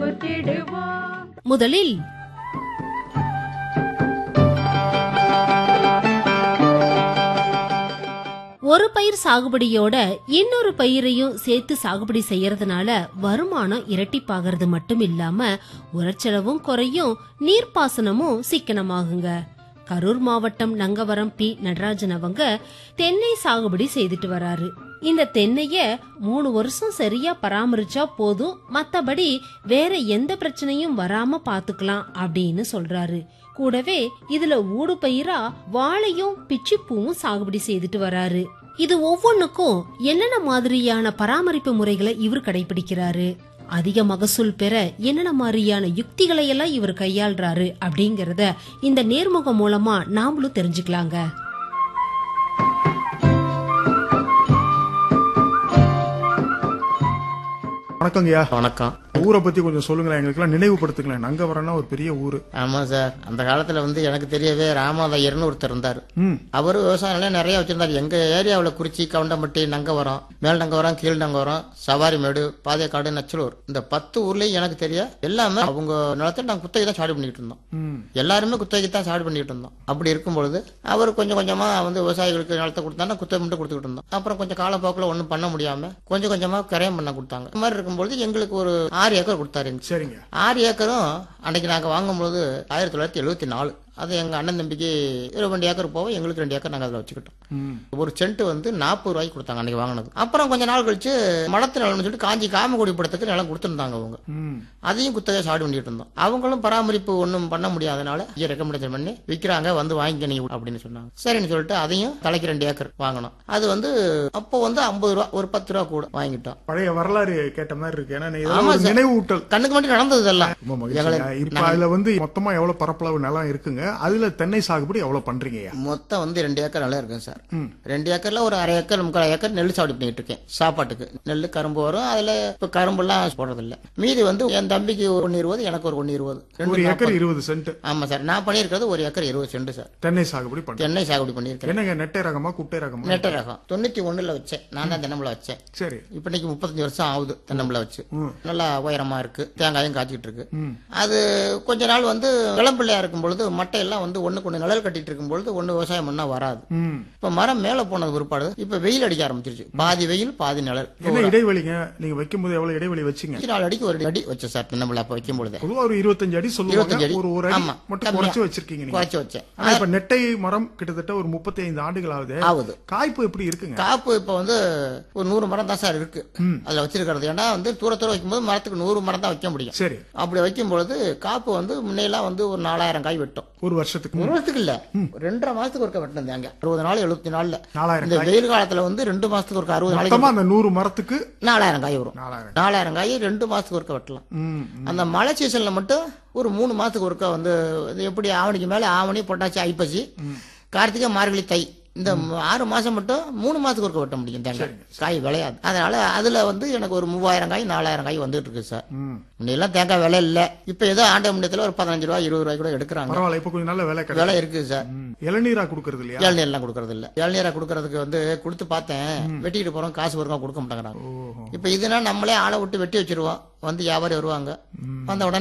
முற்றிடுவோம் முதலில் ஒரு பயிர் சாகுபடியோட இன்னொரு பயிரையும் சேர்த்து சாகுபடி செய்யறதுனால வருமானம் இரட்டிப்பாகிறது மட்டும் இல்லாம உரச்செலவும் குறையும் நீர்ப்பாசனமும் சிக்கனமாகுங்க கரூர் மாவட்டம் நங்கவரம் பி நடராஜன் அவங்க தென்னை சாகுபடி செய்துட்டு வராரு இந்த தென்னைய மூணு வருஷம் சரியா பராமரிச்சா போதும் மத்தபடி வேற எந்த பிரச்சனையும் வராம பாத்துக்கலாம் அப்படின்னு சொல்றாரு கூடவே இதுல ஊடு பயிரா வாழையும் பிச்சிப்பூவும் சாகுபடி செய்துட்டு வராரு இது ஒவ்வொன்னுக்கும் என்னென்ன மாதிரியான பராமரிப்பு முறைகளை இவர் கடைபிடிக்கிறாரு அதிக மகசூல் பெற என்னென்ன மாதிரியான யுக்திகளை எல்லாம் இவர் கையாள்றாரு அப்படிங்கறத இந்த நேர்முகம் மூலமா நாமளும் தெரிஞ்சுக்கலாங்க வணக்கங்கய்யா வணக்கம் ஊரை பத்தி கொஞ்சம் சொல்லுங்களேன் எங்களுக்கெல்லாம் நினைவுபடுத்துங்களேன் நங்கவரம்னா ஒரு பெரிய ஊரு ஆமா சார் அந்த காலத்துல வந்து எனக்கு தெரியவே ராமாதையர்னு ஒருத்தர் இருந்தார் ம் அவரு விவசாய நிலம் நிறைய வச்சிருந்தாரு எங்க ஏரியாவுல குறிச்சி கவுண்டம்பட்டி நங்கவரம் மேல் நங்கவரம் கீழ் நங்கவரம் சவாரிமேடு பாதைக்காடு நச்சலூர் இந்த பத்து ஊர்லயும் எனக்கு தெரிய எல்லாமே அவங்க நிலத்தை நாங்க குத்தகை தான் சாடு பண்ணிட்டு இருந்தோம் ம் எல்லாருமே குத்தகைக்கு தான் சாடு பண்ணிட்டு இருந்தோம் அப்படி இருக்கும் பொழுது அவர் கொஞ்சம் கொஞ்சமா வந்து விவசாயிகளுக்கு நிலத்தை கொடுத்தாங்க குத்தகை மட்டும் கொடுத்துக்கிட்டு இருந்தோம் அப்புறம் கொஞ்சம் காலப்போக்கில் ஒன்றும் பண்ண முடியாம கொஞ்சம் கொஞ்சமா கரையம் பண்ண கொடுத்தாங்க இந்த மாதிரி இருக்கும்பொழுது எங்களுக்கு ஒரு ஆறு ஏக்கர் கொடுத்தாரு எங்களுக்கு. சரிங்க ஆறு ஏக்கரும் அன்னைக்கு நாங்கள் வாங்கும்போது ஆயிரத்தி தொள்ளாயிரத்தி எழுபத்தி நாலு அது எங்கள் அண்ணன் தம்பிக்கு ரெண்டு ஏக்கர் போக எங்களுக்கு ரெண்டு ஏக்கர் நாங்கள் அதில் வச்சுக்கிட்டோம் ம் ஒரு சென்ட் வந்து நாற்பது ரூபாய்க்கு கொடுத்தாங்க அன்னைக்கு வாங்கினது அப்புறம் கொஞ்ச நாள் கழிச்சு மடத்து நிலம்னு சொல்லிட்டு காஞ்சி காமகுடி படத்துக்கு நிலம் கொடுத்துருந்தாங்க அவங்க ம் அதையும் குத்தகை சாடு பண்ணிட்டு இருந்தோம் அவங்களும் பராமரிப்பு ஒன்றும் பண்ண முடியாதனால ஐயா ரெக்கமெண்டேஷன் பண்ணி விற்கிறாங்க வந்து வாங்கிக்க நீங்க அப்படின்னு சொன்னாங்க சரின்னு சொல்லிட்டு அதையும் தலைக்கு ரெண்டு ஏக்கர் வாங்கினோம் அது வந்து அப்போ வந்து ஐம்பது ரூபா ஒரு பத்து ரூபா கூட வாங்கிட்டோம் பழைய வரலாறு கேட்ட மாதிரி இருக்கு ஏன்னா நீ ஆமா இதெல்லாம் ஒரு சார். நினைவு ஊட்டல் கண்ணுக்கு மட்டும் நடந்தது இதெல்லாம் ரொம்ப மகிழ்ச்சியா இப்ப அதுல வந்து மொத்தமா எவ்வளவு பரப்பளவு நிலம் இருக்குங்க அதுல தென்னை சாகுபடி எவ்வளவு பண்றீங்கய்யா மொத்தம் வந்து ரெண்டு ஏக்கர் நல்லா இருக்கும் சார் ம். ரெண்டு ஏக்கர்ல ஒரு அரை ஏக்கர் முக்கால் ஏக்கர் நெல் சாவடி பண்ணிட்டு இருக்கேன் சாப்பாட்டுக்கு நெல் கரும்பு வரும் அதுல இப்ப கரும்புலாம் போடுறது இல்ல மீதி வந்து என் தம்பிக்கு ஒரு ஒன்னு இருபது எனக்கு ஒரு ஒன்னு இருபது ரெண்டு ஒரு ஏக்கர் நாற்பது. இருபது சென்ட் ஆமா சார் நான் பண்ணியிருக்கிறது ஒரு ஏக்கர் இருபது சென்ட் சார் தென்னை சாகுபடி பண்றேன் தென்னை சாகுபடி பண்ணியிருக்கேன் என்னங்க நெட்டை ரகமா குட்டை ரகமா நெட்ட ரகம் தொண்ணூத்தி ஒண்ணுல வச்சேன் நான் தான் தென்னம்பிள்ளை வச்சேன் சரி இப்ப இன்னைக்கு முப்பத்தஞ்சு வருஷம் ஆகுது தென்னம்பிள்ளை வச்சு ம். நல்லா உயரமா இருக்கு தேங்காயும் காய்ச்சிட்டு இருக்கு ம் அது கொஞ்ச நாள் வந்து இளம்பிள்ளையா இருக்கும் பொழுது மட்டையெல்லாம் வந்து ஒண்ணுக்கு ஒண்ணு நிழல் கட்டிட்டு இருக்கும் பொழுது ஒண்ணு விவசாயம் பண்ணா வராது ம் இப்ப மரம் மேல போனது பிற்பாடு இப்ப வெயில் அடிக்க ஆரம்பிச்சிருச்சு பாதி வெயில் பாதி நிழல் என்ன இடைவெளிங்க நீங்க வைக்கும் போது எவ்வளவு இடைவெளி வச்சீங்க அஞ்சு நாலு அடிக்கு ஒரு அடி வச்சேன் சார் தென்னம்பிள்ளை அப்ப வைக்கும் பொழுது பொதுவா ஒரு இருபத்தஞ்சு அடி சொல்லுவாங்க இருபத்தஞ்சு அடி. ஒரு ஒரு அடி ஆமா. மட்டும் கம்மியா. குறைச்சு வச்சிருக்கீங்க நீங்க குறைச்சு வச்சேன் ஆனா இப்ப நெட்டை மரம் கிட்டத்தட்ட ஒரு முப்பத்தி ஐந்து ஆண்டுகள் ஆகுது ஆகுது காய்ப்பு எப்படி இருக்குங்க காப்பு இப்ப வந்து ஒரு நூறு மரம் தான் சார் இருக்கு அதுல வச்சிருக்கிறது ஏன்னா வந்து தூர தூர வைக்கும்போது மரத்துக்கு நூறு மரம் தான் வைக்க முடியும் சரி அப்படி வைக்கும் பொழுது காப்பு வந்து முன்னையெல்லாம் வந்து ஒரு நாலாயிரம் காய் வெட்டும் ஒரு வருஷத்துக்கு ஒரு வருஷத்துக்கு இல்ல ரெண்டரை மாசத்துக்கு ஒருக்க வெட்டினது தேங்க அறுபது நாள் எழுபத்தி நாள்ல நாலாயிரம் இந்த வெயில் காலத்துல வந்து ரெண்டு மாசத்துக்கு ஒருக்க அறுபது மொத்தமா நாளைக்கு அந்த நூறு மரத்துக்கு நாலாயிரம் காய் வரும் நாலாயிரம் நாலாயிரம் காய் ரெண்டு மாசத்துக்கு ஒருக்க வெட்டலாம் ம் அந்த மழை சீசன்ல மட்டும் ஒரு மூணு மாசத்துக்கு ஒருக்கா வந்து இது எப்படி ஆவணிக்கு மேல ஆவணி பொட்டாச்சி ஐப்பசி கார்த்திகை மார்கழி தை இந்த ம- ஆறு மாசம் மட்டும் மூணு மாசத்துக்கு ஒருக்க வெட்ட முடியும் தேங்காய் காய் விளையாது அதனால அதுல வந்து எனக்கு ஒரு மூவாயிரம் காய் நாலாயிரம் காய் வந்துட்டு இருக்கு சார் ம் முன்னெல்லாம் தேங்காய் விலை இல்ல இப்ப ஏதோ ஆண்ட முன்னத்துல ஒரு பதினஞ்சு ரூபாய் இருபது ரூபாய் கூட எடுக்கிறாங்க பரவாயில்ல இப்ப கொஞ்சம் நல்ல விலை கிடைக்கும் விலை இருக்குது சார் ம். இளநீரா குடுக்கறது இல்லையா இளநீர் எல்லாம் கொடுக்கறது இல்ல இளநீரை கொடுக்கறதுக்கு வந்து கொடுத்து பார்த்தேன் வெட்டிட்டு போறோம் காசு வருவோம் கொடுக்க மாட்டேங்கிறாங்க ஓஹோ இப்ப இதுனா நம்மளே ஆளை விட்டு வெட்டி வச்சிருவோம் வந்து வியாபாரி வருவாங்க வந்த உடனே